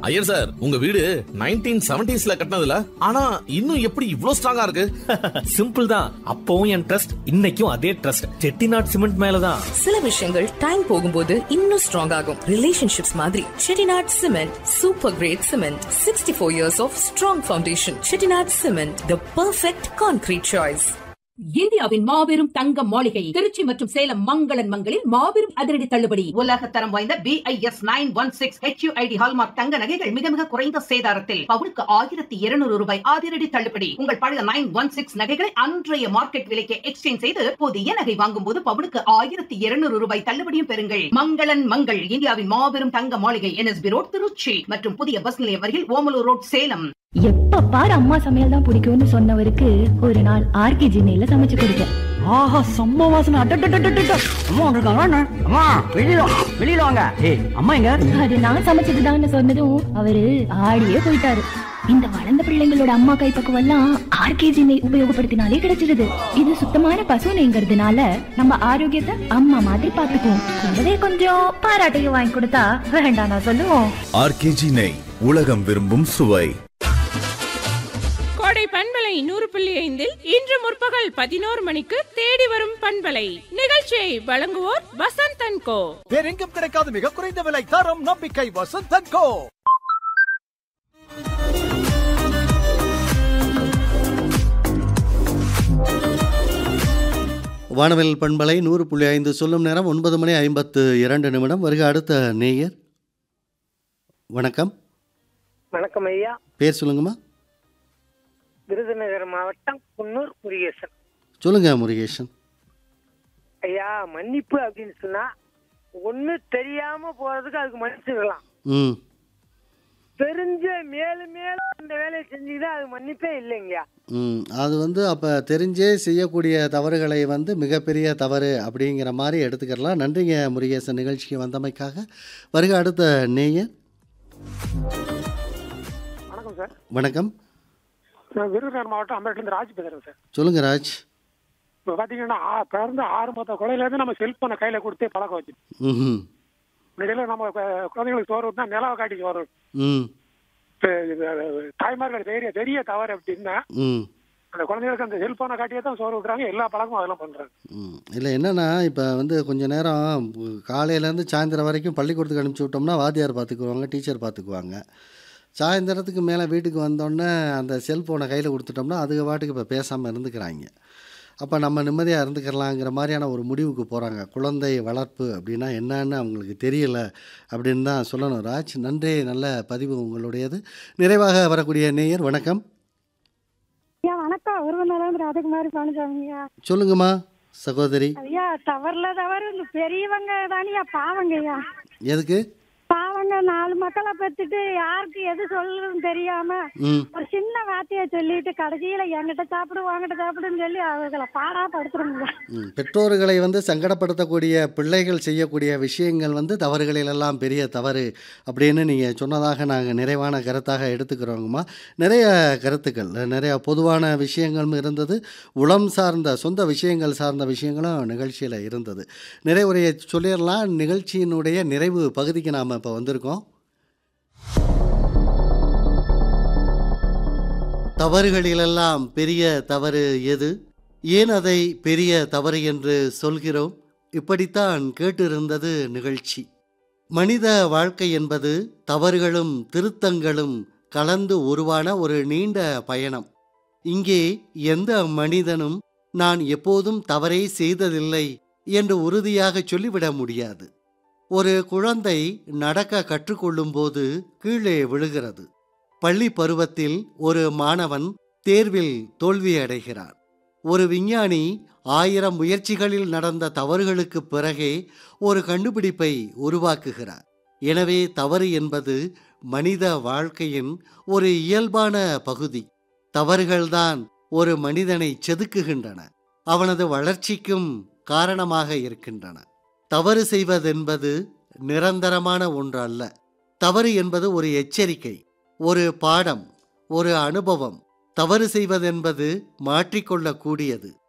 Iyer sir உங்க வீடு nineteen செவன்டிஸ்ல கட்டினதுல ஆனா இன்னும் எப்படி இவ்ளோ ஸ்ட்ராங்கா இருக்கு சிம்பிள் தான் அப்பவும் என் ட்ரஸ்ட் இன்னைக்கும் அதே ட்ரஸ்ட் செட்டிநாட் சிமெண்ட் மேலதான் சில விஷயங்கள் டைம் போகும்போது இன்னும் ஸ்ட்ராங் ஆகும் ரிலேஷன்ஷிப்ஸ் மாதிரி Chettinad cement super great cement sixty four years of strong foundation Chettinad cement the perfect concrete choice இந்தியாவின் மாபெரும் தங்க மாளிகை திருச்சி மற்றும் சேலம் மங்களன் மங்களில் மாபெரும் அதிரடி தள்ளுபடி உலக தரம் வாய்ந்த BIS nine one six HUID hallmark தங்க நகைகள் மிக மிக குறைந்த சேதாரத்தில் பவுனுக்கு ஆயிரத்தி இருநூறு ரூபாய் அதிரடி தள்ளுபடி உங்கள் பழைய நைன் ஒன் சிக்ஸ் நகைகளை அன்றைய மார்க்கெட் விலைக்கு எக்ஸ்சேஞ்ச் செய்து புதிய நகை வாங்கும் போது பவுனுக்கு ஆயிரத்தி இருநூறு ரூபாய் தள்ளுபடியும் பெறுங்கள் மங்களன் மங்கள் இந்தியாவின் மாபெரும் தங்க மாளிகை என்எஸ்பி ரோட் திருச்சி மற்றும் புதிய பஸ் நிலையம் அருகில் ஓமலூர் ரோட் சேலம் எப்ப பாரு அம்மா சமையல் தான் பிடிக்கும்னு சொன்னவருக்கு ஒரு நாள் ஆர்கே ஜினையில சமைச்சு கொடுத்தேன் ஆஹா செம்ம வாசனை அட்டட்டட்டட்டட்ட அம்மா வந்திருக்காங்க அண்ணா. அம்மா வெளியில வா, வெளியில வாங்க ஏய் அம்மா எங்க அது நான் சமைச்சதுதான்னு சொன்னதும் அவரு ஆடியே போயிட்டாரு இந்த வளர்ந்த பிள்ளைங்களோட அம்மா கைப்பக்குவம் எல்லாம் ஆர்கேஜி நெய் உபயோகப்படுத்தினாலே கிடைச்சிருது இது சுத்தமான பசு நெய்ங்கிறதுனால நம்ம ஆரோக்கியத்தை அம்மா மாதிரி பாத்துக்குவோம் கூடவே கொஞ்சம் பாராட்டையும் வாங்கி கொடுத்தா வேண்டாம் நான் சொல்லுவோம் ஆர்கேஜி நெய் உலகம் விரும்பும் சுவை கோடை பண்பலை நூறு புள்ளி ஐந்தில் இன்று முற்பகல் பதினோரு மணிக்கு தேடி வரும் பண்பலை நிகழ்ச்சியை வழங்குவோர் வசந்த் அண்ட் கோ வேறெங்கும் கிடைக்காத மிக குறைந்த விலை தரம் நம்பிக்கை வசந்தன் கோ வானவில் பண்பலை நூறு புள்ளி ஐந்து சொல்லும் நேரம் ஒன்பது மணி ஐம்பத்து இரண்டு நிமிடம் வருக அடுத்த நேயர் வணக்கம் வணக்கம் ஐயா பேர் சொல்லுங்கம்மா விருதுநகர் மாவட்டம் குன்னூர் முருகேசன் சொல்லுங்க முருகேசன் ஐயா மன்னிப்பு அப்படின்னு சொன்னா ஒண்ணு தெரியாம போறதுக்கு அதுக்கு மன்னிச்சுக்கலாம் ம் தெரிஞ்ச மேலும் மேலும் அந்த வேலையை செஞ்சுக்கிட்டா அது மன்னிப்பே இல்லைங்கய்யா ம் அது வந்து அப்போ தெரிஞ்சே செய்யக்கூடிய தவறுகளை வந்து மிகப்பெரிய தவறு அப்படிங்கிற மாதிரி எடுத்துக்கிறலாம் நன்றிங்க முருகேசன் நிகழ்ச்சிக்கு வந்தமைக்காக வருக அடுத்த நேயர் வணக்கம் சார் வணக்கம் நான் விருதுநகர் மாவட்டம் அம்பேட்டிலிருந்து ராஜ் பேசுறேன் சார் சொல்லுங்க ராஜ் இப்போ பார்த்தீங்கன்னா ஆ- பிறந்த ஆறு மாத குழந்தையிலேருந்து நம்ம செல்போனை கையில் கொடுத்தே பழக்கம் வச்சு ம் இடையில நம்ம கு- குழந்தைங்களுக்கு சோறு ஊட்டினா நிலவை காட்டி சோறு ஊட்டணும். ம் இப்ப இது, அஹ், தாய்மார்கள் பெரிய பெரிய தவறு அப்படின்னா ம் அந்த குழந்தைங்களுக்கு அந்த செல்போனை காட்டியே தான் சோறு விட்டுறாங்க எல்லா பழக்கமும் அதெல்லாம் பண்றாங்க ம் இல்லை என்னென்னா இப்போ வந்து கொஞ்ச நேரம் காலையிலேருந்து சாயந்தரம் வரைக்கும் பள்ளிக்கூடத்துக்கு அனுப்பிச்சி விட்டோம்னா வாத்தியார் பார்த்துக்குவாங்க டீச்சர் பார்த்துக்குவாங்க சாயந்தரத்துக்கு மேலே வீட்டுக்கு வந்தோடனே அந்த செல்ஃபோனை கையில் கொடுத்துட்டோம்னா அதுக பாட்டுக்கு இப்போ பேசாமல் இருந்துக்கிறாங்க அப்போ நம்ம நிம்மதியாக இருந்துக்கிறலாங்கிற மாதிரியான ஒரு முடிவுக்கு போகிறாங்க குழந்தை வளர்ப்பு அப்படின்னா என்னன்னு அவங்களுக்கு தெரியல அப்படின்னு தான் சொல்லணும் ராஜ் நன்றி நல்ல பதிவு உங்களுடையது நிறைவாக வரக்கூடிய நேயர் வணக்கம் ஐயா வணக்கம் விருதுநகர் ராஜகுமாரி பழனிசாமியா சொல்லுங்கம்மா சகோதரி ஐயா தவறுல தவறு இந்த பெரியவங்க தானியா பாவங்கய்யா எதுக்கு பாவங்க நாலு மக்களை பெத்துட்டு யாருக்கு எது சொல்றதுன்னு தெரியாம ம் ஒரு சின்ன வார்த்தைய சொல்லிட்டு கடைசியில என்கிட்ட சாப்பிடு வாங்கிட்ட சாப்பிடுன்னு சொல்லி அவங்களை பாடா படுத்துருங்க ம், பெற்றோர்களை வந்து சங்கடப்படுத்தக்கூடிய பிள்ளைகள் செய்யக்கூடிய விஷயங்கள் வந்து தவறுகளிலெல்லாம் பெரிய தவறு அப்படின்னு நீங்கள் சொன்னதாக நாங்கள் நிறைவான கருத்தாக எடுத்துக்கிறோங்கம்மா நிறைய கருத்துக்கள் நிறைய பொதுவான விஷயங்களும் இருந்தது உளம் சார்ந்த சொந்த விஷயங்கள் சார்ந்த விஷயங்களும் நிகழ்ச்சியில் இருந்தது நிறைவுரையை சொல்லிடலாம் நிகழ்ச்சியினுடைய நிறைவு பகுதிக்கு நாம் இப்போ வந்திருக்கோம் தவறுகளிலெல்லாம் பெரிய தவறு எது ஏன் அதை பெரிய தவறு என்று சொல்கிறோம் இப்படித்தான் கேட்டிருந்தது நிகழ்ச்சி மனித வாழ்க்கை என்பது தவறுகளும் திருத்தங்களும் கலந்து உருவான ஒரு நீண்ட பயணம் இங்கே எந்த மனிதனும் நான் எப்போதும் தவறே செய்ததில்லை என்று உறுதியாக சொல்லிவிட முடியாது ஒரு குழந்தை நடக்க கற்றுக்கொள்ளும்போது கீழே விழுகிறது பள்ளி பருவத்தில் ஒரு மாணவன் தேர்வில் தோல்வியடைகிறார் ஒரு விஞ்ஞானி ஆயிரம் முயற்சிகளில் நடந்த தவறுகளுக்கு பிறகே ஒரு கண்டுபிடிப்பை உருவாக்குகிறார் எனவே தவறு என்பது மனித வாழ்க்கையின் ஒரு இயல்பான பகுதி தவறுகள்தான் ஒரு மனிதனை செதுக்குகின்றன அவனது வளர்ச்சிக்கும் காரணமாக இருக்கின்றன தவறு செய்வதென்பது நிரந்தரமான ஒன்று அல்ல தவறு என்பது ஒரு எச்சரிக்கை ஒரு பாடம் ஒரு அனுபவம் தவறு செய்வதென்பது மாற்றிக்கொள்ளக்கூடியது